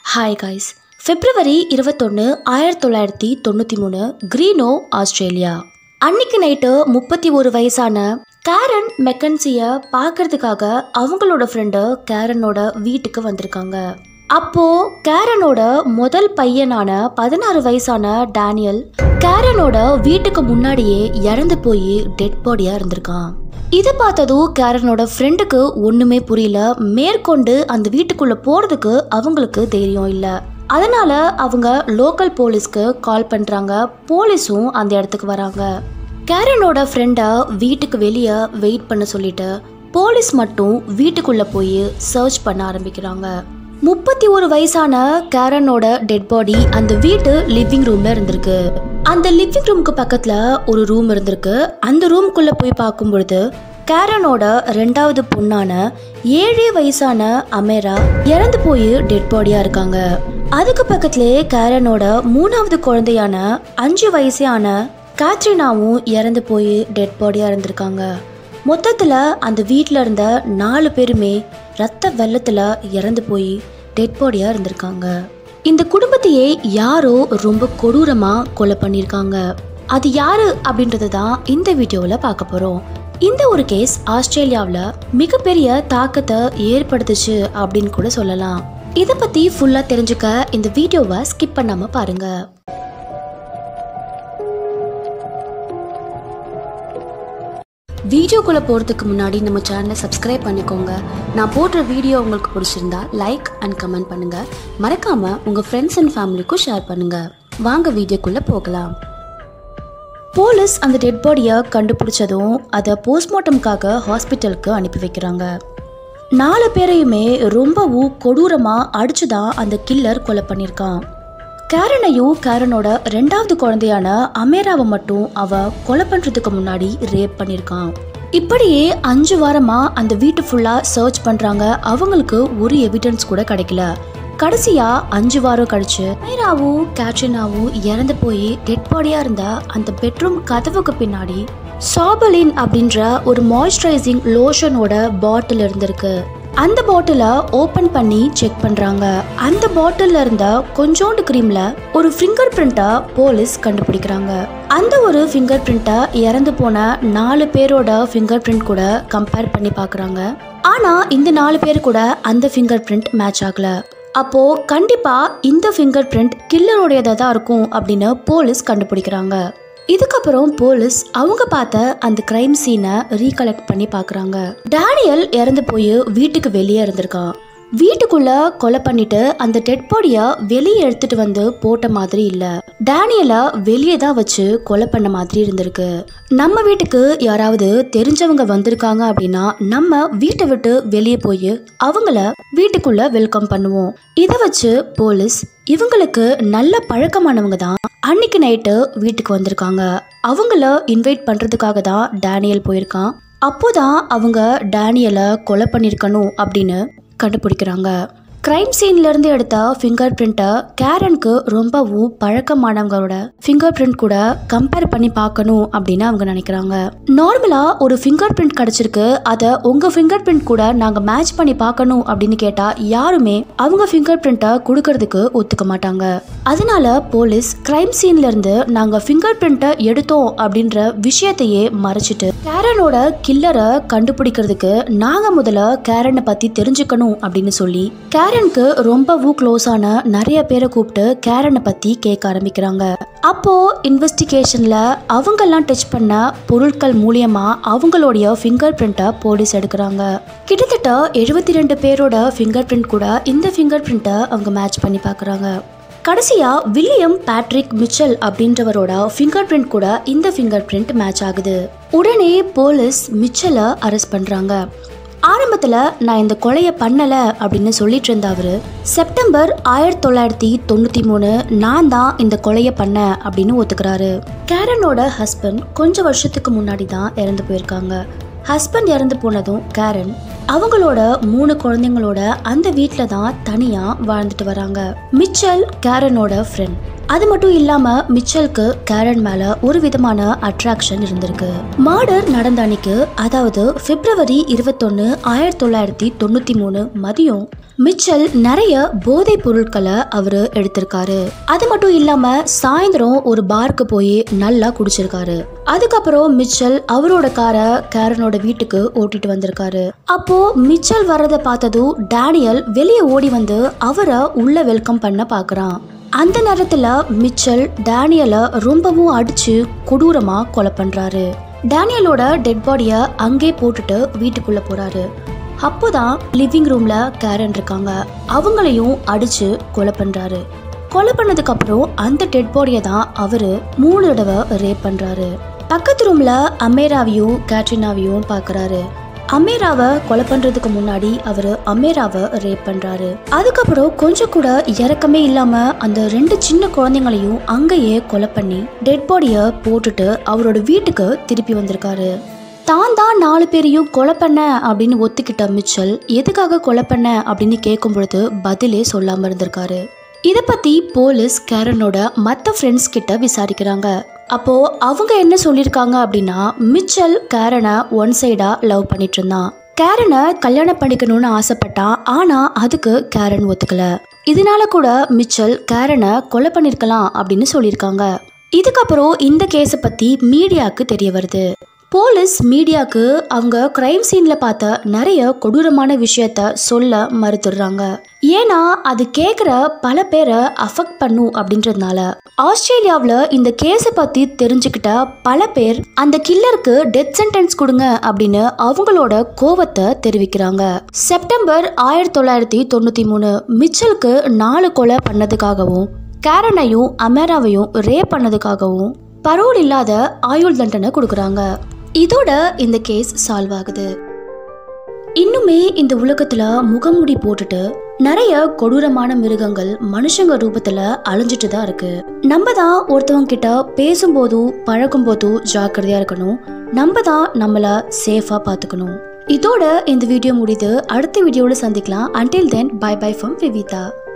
hi guys பிப்ரவரி இருபத்தொன்று ஆயிரத்தி தொள்ளாயிரத்தி தொண்ணூற்றி மூணு கிரீனோ ஆஸ்திரேலியா அன்னைக்கு நைட்டு முப்பத்தி ஒரு வயசான கேரன் மெக்கன்சியை பார்க்கறதுக்காக அவங்களோட ஃப்ரெண்டு கேரனோட வீட்டுக்கு வந்திருக்காங்க அப்போ கேரனோட முதல் பையனான பதினாறு வயசான டேனியல் கேரனோட வீட்டுக்கு முன்னாடியே இறந்து போய் டெட் பாடியா இருந்திருக்கான் இதை பார்த்ததும் கேரனோட ஃப்ரெண்டுக்கு ஒண்ணுமே புரியல மேற்கொண்டு அந்த வீட்டுக்குள்ள போறதுக்கு அவங்களுக்கு தைரியம் இல்லை அதனால அவங்க லோக்கல் போலீஸ்க்கு கால் பண்றாங்க போலீஸும் அந்த இடத்துக்கு வராங்க கேரனோட ஃப்ரெண்டை வீட்டுக்கு வெளியே வெயிட் பண்ண சொல்லிட்டு போலீஸ் மட்டும் வீட்டுக்குள்ள போய் சர்ச் பண்ண ஆரம்பிக்கிறாங்க முப்பத்தி ஒரு வயசான கேரனோட டெட் பாடி அந்த வீட்டு லிவிங் ரூம்ல இருந்திருக்கு அந்த லிவிங் ரூமுக்கு பக்கத்துல ஒரு ரூம் இருந்திருக்கு அந்த ரூம்குள்ள போய் பார்க்கும் பொழுது கேரனோட ரெண்டாவது பொண்ணான ஏழே வயசான அமேரா இறந்து போய் டெட் பாடியா இருக்காங்க அதுக்கு பக்கத்திலே கேரனோட மூணாவது குழந்தையான அஞ்சு வயசான கேத்ரினாவும் இறந்து போய் டெட் பாடியா இருந்திருக்காங்க மொத்தத்துல அந்த வீட்டில் இருந்த நாலு பேருமே ரத்த வெள்ளத்துல இறந்து போய் டெட் பாடியா இருந்திருக்காங்க இந்த குடும்பத்தையே யாரோ ரொம்ப கொடூரமா கொலை பண்ணியிருக்காங்க அது யாரு அப்படின்றது தான் இந்த வீடியோவில் பார்க்க போறோம் இந்த ஒரு கேஸ் ஆஸ்திரேலியாவில் மிகப்பெரிய தாக்கத்தை ஏற்படுத்துச்சு அப்படின்னு கூட சொல்லலாம் இதை பத்தி ஃபுல்லா தெரிஞ்சுக்க இந்த வீடியோவை ஸ்கிப் பண்ணாம பாருங்க வீடியோக்குள்ளே போகிறதுக்கு முன்னாடி நம்ம சேனலை சப்ஸ்கிரைப் பண்ணிக்கோங்க நான் போடுற வீடியோ உங்களுக்கு பிடிச்சிருந்தா லைக் அண்ட் கமெண்ட் பண்ணுங்க மறக்காம உங்க ஃப்ரெண்ட்ஸ் அண்ட் ஃபேமிலிக்கும் ஷேர் பண்ணுங்க வாங்க வீடியோக்குள்ள போகலாம் போலீஸ் அந்த டெட் பாடியை கண்டுபிடிச்சதும் அதை போஸ்ட்மார்ட்டம்காக ஹாஸ்பிட்டலுக்கு அனுப்பி வைக்கிறாங்க நாலு பேரையுமே ரொம்பவும் கொடூரமாக அடிச்சு தான் அந்த கில்லர் கொலை பண்ணியிருக்கான் கேரனையும் கேரனோட ரெண்டாவது குழந்தையான அமேராவை மட்டும் அவ கொலை பண்றதுக்கு முன்னாடி ரேப் பண்ணியிருக்கான் இப்படியே அஞ்சு வாரமா அந்த வீட்டு ஃபுல்லா சர்ச் பண்றாங்க அவங்களுக்கு ஒரு எவிடன்ஸ் கூட கிடைக்கல கடைசியா அஞ்சு வாரம் கழிச்சு அமேராவும் கேட்ரினாவும் இறந்து போய் டெட் பாடியா இருந்த அந்த பெட்ரூம் கதவுக்கு பின்னாடி சாபலின் அப்படின்ற ஒரு மாய்ஸ்சரைசிங் லோஷனோட பாட்டில் இருந்திருக்கு அந்த பாட்டிலை ஓபன் பண்ணி செக் பண்றாங்க அந்த பாட்டில்ல இருந்த கொஞ்சோண்டு கிரீம்ல ஒரு ஃபிங்கர் பிரிண்ட்டை போலீஸ் கண்டுபிடிக்கிறாங்க அந்த ஒரு ஃபிங்கர் பிரிண்ட்டை இறந்து போன நாலு பேரோட ஃபிங்கர் பிரிண்ட் கூட கம்பேர் பண்ணி பார்க்கறாங்க ஆனா இந்த நாலு பேர் கூட அந்த ஃபிங்கர் பிரிண்ட் மேட்ச் ஆகல அப்போ கண்டிப்பா இந்த ஃபிங்கர் பிரிண்ட் கில்லருடையதா தான் இருக்கும் அப்படின்னு போலீஸ் கண்டுபிடிக்கிறாங்க இதுக்கப்புறம் போலீஸ் அவங்க பார்த்த அந்த கிரைம் சீனை ரீகலெக்ட் பண்ணி பார்க்குறாங்க டேனியல் இறந்து போய் வீட்டுக்கு வெளியே இருந்திருக்கான் வீட்டுக்குள்ள கொலை பண்ணிட்டு அந்த டெட் பாடியை வெளியே எடுத்துட்டு வந்து போட்ட மாதிரி இல்ல டேனியலை வெளியே தான் வச்சு கொலை பண்ண மாதிரி இருந்திருக்கு நம்ம வீட்டுக்கு யாராவது தெரிஞ்சவங்க வந்திருக்காங்க அப்படின்னா நம்ம வீட்டை விட்டு வெளியே போய் அவங்கள வீட்டுக்குள்ள வெல்கம் பண்ணுவோம் இதை வச்சு போலீஸ் இவங்களுக்கு நல்ல பழக்கமானவங்க தான் அன்னைக்கு நைட்டு வீட்டுக்கு வந்திருக்காங்க அவங்கள இன்வைட் பண்றதுக்காக தான் டேனியல் போயிருக்கான் அப்போதான் அவங்க டேனியலை கொலை பண்ணியிருக்கணும் அப்படின்னு கண்டுபிடிக்கிறாங்க கிரைம் சீன்ல இருந்து எடுத்த ஃபிங்கர் பிரிண்ட்டை கேரனுக்கு ரொம்பவும் பழக்கமானவங்களோட ஃபிங்கர் பிரிண்ட் கூட கம்பேர் பண்ணி பார்க்கணும் அப்படின்னு அவங்க நினைக்கிறாங்க நார்மலா ஒரு ஃபிங்கர் பிரிண்ட் கிடைச்சிருக்கு அதை உங்க ஃபிங்கர் பிரிண்ட் கூட நாங்க மேட்ச் பண்ணி பார்க்கணும் அப்படின்னு கேட்டா யாருமே அவங்க ஃபிங்கர் பிரிண்ட்டை கொடுக்கறதுக்கு ஒத்துக்க மாட்டாங்க அதனால போலீஸ் கிரைம் சீன்ல இருந்து நாங்க ஃபிங்கர் பிரிண்ட்டை எடுத்தோம் அப்படின்ற விஷயத்தையே மறைச்சிட்டு கேரனோட கில்லரை கண்டுபிடிக்கிறதுக்கு நாங்க முதல்ல கேரனை பத்தி தெரிஞ்சுக்கணும் அப்படின்னு சொல்லி கேரனுக்கு ரொம்பவும் க்ளோஸான நிறைய பேரை கூப்பிட்டு கேரனை பத்தி கேட்க ஆரம்பிக்கிறாங்க அப்போ இன்வெஸ்டிகேஷன்ல அவங்கெல்லாம் டச் பண்ண பொருட்கள் மூலியமா அவங்களுடைய ஃபிங்கர் பிரிண்ட்டை போலீஸ் எடுக்கிறாங்க கிட்டத்தட்ட எழுபத்தி ரெண்டு பேரோட ஃபிங்கர் பிரிண்ட் கூட இந்த ஃபிங்கர் பிரிண்ட்டை அவங்க மேட்ச் பண்ணி பார்க்குறாங்க கடைசியா வில்லியம் பேட்ரிக் மிச்சல் அப்படின்றவரோட ஃபிங்கர் பிரிண்ட் கூட இந்த ஃபிங்கர் பிரிண்ட் மேட்ச் ஆகுது உடனே போலீஸ் மிச்சலை அரெஸ்ட் பண்றாங்க ஆரம்பத்துல நான் இந்த கொலையை பண்ணல அப்படின்னு சொல்லிட்டு இருந்த அவரு செப்டம்பர் ஆயிரத்தி தொள்ளாயிரத்தி தொண்ணூத்தி மூணு நான் தான் இந்த கொலையை பண்ண அப்படின்னு ஒத்துக்கிறாரு கேரனோட ஹஸ்பண்ட் கொஞ்ச வருஷத்துக்கு முன்னாடி தான் இறந்து போயிருக்காங்க ஹஸ்பண்ட் இறந்து போனதும் கேரன் அவங்களோட மூணு குழந்தைங்களோட அந்த வீட்டில் தான் தனியாக வாழ்ந்துட்டு வராங்க மிச்சல் கேரனோட ஃப்ரெண்ட் அது மட்டும் இல்லாம மிச்சலுக்கு கேரன் மேல ஒரு விதமான அட்ராக்ஷன் இருந்திருக்கு மர்டர் நடந்த அன்னைக்கு அதாவது பிப்ரவரி இருபத்தொன்னு ஆயிரத்தி தொள்ளாயிரத்தி தொண்ணூத்தி மூணு மதியம் மிச்சல் நிறைய போதைப் பொருட்களை அவரு எடுத்திருக்காரு அது மட்டும் இல்லாம சாயந்தரம் ஒரு பார்க்கு போய் நல்லா குடிச்சிருக்காரு அதுக்கப்புறம் மிச்சல் அவரோட காரை கேரனோட வீட்டுக்கு ஓட்டிட்டு வந்திருக்காரு அப்போ மிச்சல் வர்றதை பார்த்ததும் டேனியல் வெளியே ஓடி வந்து அவரை உள்ள வெல்கம் பண்ண பாக்குறான் அந்த நேரத்துல மிச்சல் டேனியலை ரொம்பவும் அடிச்சு கொடூரமா கொலை பண்றாரு டேனியலோட டெட் பாடிய அங்கே போட்டுட்டு வீட்டுக்குள்ள போறாரு அப்போதான் லிவிங் ரூம்ல கேரன் இருக்காங்க அவங்களையும் அடிச்சு கொலை பண்றாரு கொலை பண்ணதுக்கு அப்புறம் அந்த டெட் பாடியை தான் அவரு மூணு தடவை ரேப் பண்றாரு பக்கத்து ரூம்ல அமேராவையும் கேட்ரினாவையும் பாக்குறாரு அமேராவை கொலை பண்றதுக்கு முன்னாடி அவரு அமேராவை ரேப் பண்றாரு அதுக்கப்புறம் கொஞ்சம் கூட இறக்கமே இல்லாம அந்த ரெண்டு சின்ன குழந்தைங்களையும் அங்கேயே கொலை பண்ணி டெட் பாடிய போட்டுட்டு அவரோட வீட்டுக்கு திருப்பி வந்திருக்காரு தான் தான் நாலு பேரையும் கொலை பண்ண அப்படின்னு ஒத்துக்கிட்ட மிச்சல் எதுக்காக கொலை பண்ண அப்படின்னு கேட்கும் பொழுது பதிலே சொல்லாம இருந்திருக்காரு இதை பத்தி போலீஸ் கேரனோட மற்ற ஃப்ரெண்ட்ஸ் கிட்ட விசாரிக்கிறாங்க அப்போ அவங்க என்ன சொல்லியிருக்காங்க அப்படின்னா மிச்சல் கேரனை ஒன் சைடா லவ் பண்ணிட்டு இருந்தான் கேரனை கல்யாணம் பண்ணிக்கணும்னு ஆசைப்பட்டான் ஆனா அதுக்கு கேரன் ஒத்துக்கல இதனால கூட மிச்சல் கேரனை கொலை பண்ணிருக்கலாம் அப்படின்னு சொல்லியிருக்காங்க இதுக்கப்புறம் இந்த கேஸை பத்தி மீடியாவுக்கு தெரிய வருது போலீஸ் மீடியாக்கு அவங்க கிரைம் சீன்ல பார்த்த நிறைய கொடூரமான விஷயத்த சொல்ல மறுத்துடுறாங்க ஏன்னா அது கேட்குற பல பேரை அஃபெக்ட் பண்ணும் அப்படின்றதுனால ஆஸ்திரேலியாவில் இந்த கேஸை பற்றி தெரிஞ்சுக்கிட்ட பல பேர் அந்த கில்லருக்கு டெத் சென்டென்ஸ் கொடுங்க அப்படின்னு அவங்களோட கோவத்தை தெரிவிக்கிறாங்க செப்டம்பர் ஆயிரத்தி தொள்ளாயிரத்தி தொண்ணூற்றி மூணு மிச்சலுக்கு நாலு கொலை பண்ணதுக்காகவும் கேரனையும் அமேராவையும் ரேப் பண்ணதுக்காகவும் பரோல் இல்லாத ஆயுள் தண்டனை கொடுக்குறாங்க இதோட இந்த கேஸ் சால்வ் ஆகுது இன்னுமே இந்த உலகத்துல முகமூடி போட்டுட்டு நிறைய கொடூரமான மிருகங்கள் மனுஷங்க ரூபத்துல அழிஞ்சிட்டு தான் இருக்கு நம்ம தான் ஒருத்தவங்க கிட்ட பேசும்போதும் பழகும் போதும் ஜாக்கிரதையா இருக்கணும் நம்ம தான் நம்மள சேஃபா பாத்துக்கணும் இதோட இந்த வீடியோ முடியுது அடுத்த வீடியோல சந்திக்கலாம் until then bye bye from Vivitha